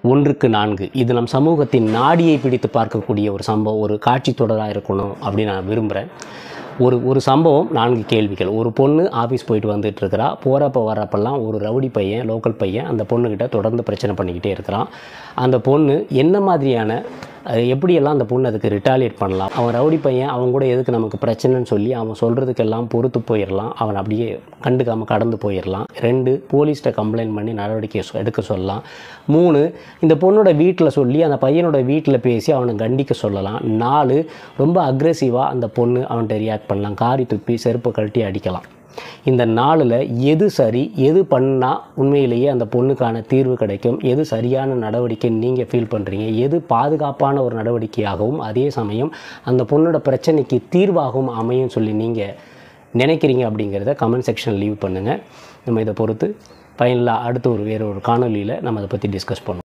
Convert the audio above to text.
ஒன்றுக்கு நான்கு இது நம் சமூகத்தின் நாடியை பிடித்து பார்க்கக்கூடிய ஒரு சம்பவம் ஒரு காட்சி தொடராக இருக்கணும் அப்படின்னு நான் விரும்புகிறேன் ஒரு ஒரு சம்பவம் நான்கு கேள்விகள் ஒரு பொண்ணு ஆஃபீஸ் போயிட்டு வந்துட்டு இருக்கிறா போகிறப்ப வர்றப்பெல்லாம் ஒரு ரவுடி பையன் லோக்கல் பையன் அந்த பொண்ணுக்கிட்ட தொடர்ந்து பிரச்சனை பண்ணிக்கிட்டே இருக்கிறான் அந்த பொண்ணு என்ன மாதிரியான அஹ், எப்படியெல்லாம் அந்த பொண்ணு அதுக்கு ரிட்டாலியேட் பண்ணலாம் அவன் ரவுடி பையன் அவன் கூட எதுக்கு நமக்கு பிரச்சனைன்னு சொல்லி அவன் சொல்கிறதுக்கெல்லாம் பொறுத்து போயிடலாம் அவன் அப்படியே கண்டுக்காமல் கடந்து போயிடலாம் ரெண்டு போலீஸ்கிட்ட கம்ப்ளைண்ட் பண்ணி நடவடிக்கை சொ- எடுக்க சொல்லலாம் மூணு இந்த பொண்ணோட வீட்டில் சொல்லி அந்த பையனோட வீட்டில் பேசி அவனை கண்டிக்க சொல்லலாம் நாலு ரொம்ப அக்ரெசிவாக அந்த பொண்ணு அவன்கிட்ட ரியாக்ட் பண்ணலாம் காரி துப்பி செருப்பை கழட்டி அடிக்கலாம் இந்த நாளில் எது சரி எது பண்ணால் உண்மையிலேயே அந்த பொண்ணுக்கான தீர்வு கிடைக்கும் எது சரியான நடவடிக்கை நீங்கள் ஃபீல் பண்ணுறீங்க எது பாதுகாப்பான ஒரு நடவடிக்கையாகவும் அதே சமயம் அந்த பொண்ணோட பிரச்சனைக்கு தீர்வாகவும் அமையும் சொல்லி நீங்கள் நினைக்கிறீங்க அப்படிங்கிறத கமெண்ட் செக்ஷன் லீவ் பண்ணுங்கள் நம்ம இதை பொறுத்து ஃபைனலாக அடுத்த ஒரு வேறு ஒரு காணொலியில் நம்ம அதை பற்றி டிஸ்கஸ் பண்ணுவோம்